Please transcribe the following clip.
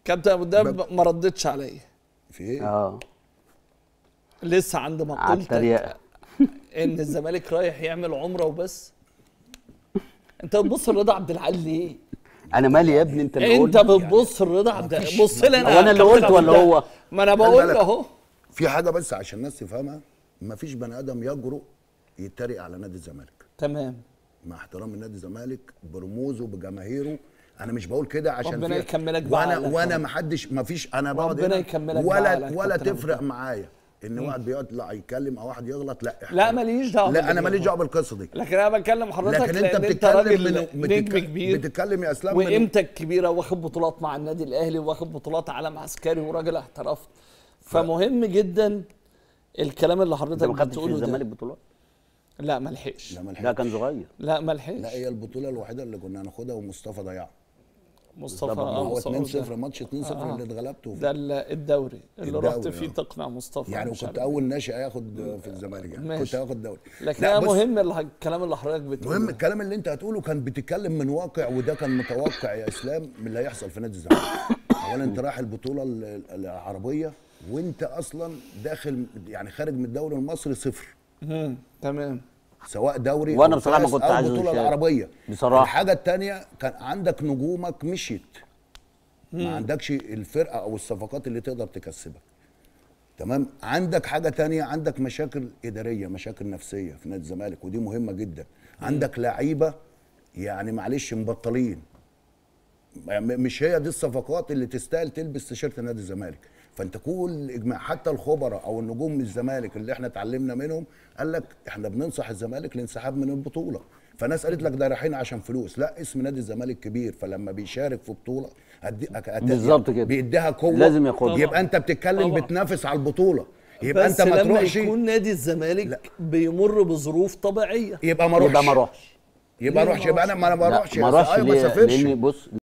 كابتن ابو دهب ما ردتش عليا في ايه؟ اه لسه عند على مقولتك التريقه ان الزمالك رايح يعمل عمره وبس انت بتبص لرضا عبد العال ليه؟ انا مالي يا ابني انت اللي انت قلت بتبص لرضا عبد العال بص لي انا هو أنا اللي كابتن قلت أبو ولا الدهب. هو؟ ما انا خلي بقول بالك. اهو في حاجه بس عشان الناس تفهمها مفيش بني ادم يجرؤ يتريق على نادي الزمالك تمام مع احترام النادي الزمالك برموزه بجماهيره انا مش بقول كده عشان ربنا في- يكملك وانا بعقلك وانا يا ما حدش ما فيش انا بقعد ربنا هنا يكملك ولا بعقلك ولا كابتن أبو تفرق الدهب. معايا ان واحد بيطلع يتكلم او واحد يغلط لا لا ماليش دعوه لا انا باللي ماليش هو. دعوه بالقصه دي لكن انا بتكلم حضرتك لكن انت لأن بتتكلم راجل من نجم بتتك- كبير بتتكلم يا اسلام من- وقيمتك كبيره واخد بطولات مع النادي الاهلي واخد بطولات عالم عسكري وراجل احترفت فمهم جدا الكلام اللي انت حضرتك ما خدتش في بتقوله الزمالك ده بطولات لا ما لحقش لا ما ده لحقتش. كان صغير لا ما لحقش لا هي البطوله الوحيده اللي كنا هناخدها ومصطفى ضيعها مصطفى بالظبط. ما اه هو مصطفى 2-0 ده. ماتش 2-0 آه. اللي اتغلبته فيه. ده ال- الدوري اللي رحت الدوري، فيه آه. تقنع مصطفى يعني مش وكنت عارف. اول ناشئ هياخد في الزمالك يعني ماشي. كنت هاخد دوري لكن لا، انا بص، مهم اللي- الكلام اللي حضرتك بتقوله مهم الكلام اللي انت هتقوله كان بتتكلم من واقع وده كان متوقع يا اسلام من اللي هيحصل في نادي الزمالك اولا انت رايح البطوله ال- ال- العربيه وانت اصلا داخل يعني خارج من الدوري المصري صفر مم. تمام سواء دوري وأنا أو بصراحة ما كاس كنت او عايز البطوله أشارك. العربيه بصراحة. الحاجه الثانيه كان عندك نجومك مشيت ما عندكش الفرقه او الصفقات اللي تقدر تكسبك تمام عندك حاجه تانية عندك مشاكل اداريه مشاكل نفسيه في نادي الزمالك ودي مهمه جدا عندك لعيبه يعني معلش مبطلين م- مش هي دي الصفقات اللي تستاهل تلبس تيشيرت نادي الزمالك فانت كل اجماع حتى الخبراء او النجوم من الزمالك اللي احنا اتعلمنا منهم قال لك احنا بننصح الزمالك للانسحاب من البطوله فناس قالت لك ده رايحين عشان فلوس لا اسم نادي الزمالك كبير فلما بيشارك في بطوله أدي أك- أت- بالظبط كده. بيديها قوه لازم ياخدها. يبقى انت بتتكلم طبعا. بتنافس على البطوله يبقى بس انت ما لما تروحش يكون نادي الزمالك بيمر بظروف طبيعيه يبقى ما اروحش يبقى ما اروحش يبقى ليه اروحش ما يبقى انا ما انا ما لا، اروحش ما يا اروحش أيوة ما ليه؟ سافرش لان بص